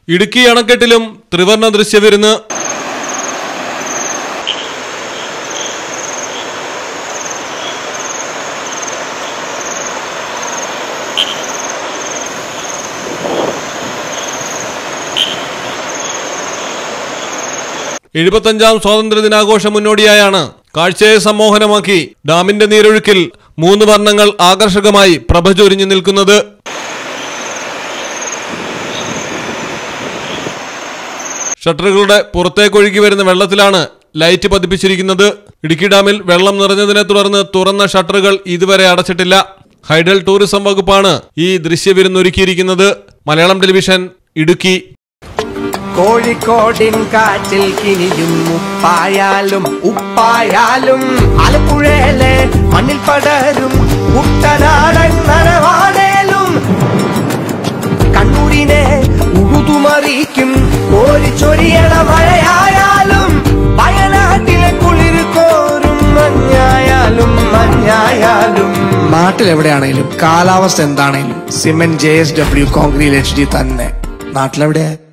ഇടുക്കി അണക്കെട്ടിലും ത്രിവർണ ദൃശ്യവിരുന്ന് എഴുപത്തഞ്ചാം സ്വാതന്ത്ര്യ ദിനാഘോഷം മുന്നോടിയായാണ് കാഴ്ചയെ സമ്മോഹനമാക്കി ഡാമിന്റെ നീരൊഴുക്കിൽ മൂന്ന് വർണ്ണങ്ങൾ ആകർഷകമായി പ്രഭ ചൊരിഞ്ഞു നിൽക്കുന്നത് ഷട്ടറുകളുടെ പുറത്തേക്കൊഴുകി വരുന്ന വെള്ളത്തിലാണ് ലൈറ്റ് പതിപ്പിച്ചിരിക്കുന്നത് ഇടുക്കി ഡാമിൽ വെള്ളം നിറഞ്ഞതിനെ തുടർന്ന് തുറന്ന ഷട്ടറുകൾ ഇതുവരെ അടച്ചിട്ടില്ല ഹൈഡൽ ടൂറിസം വകുപ്പാണ് ഈ ദൃശ്യവിരുന്നൊരുക്കിയിരിക്കുന്നത് മലയാളം ടെലിവിഷൻ ഇടുക്കി കോഴിക്കോടിൻ കാറ്റിൽ കിനിയും ഉപ്പായാലും ഉപ്പായാലും ആലപ്പുഴയിലെ മണ്ണിൽ പടരും കുട്ടനാടൻ നനവാടേലും കണ്ണൂരിനെ ഉഴുതുമറിയിക്കും കോരിച്ചൊരിയണ മഴയായാലും വയനാട്ടിലെ കുളിർ കോരും മഞ്ഞായാലും മഞ്ഞായാലും നാട്ടിലെവിടെയാണേലും കാലാവസ്ഥ എന്താണേലും cement J S W concrete H D തന്നെ നാട്ടിലെവിടെയാ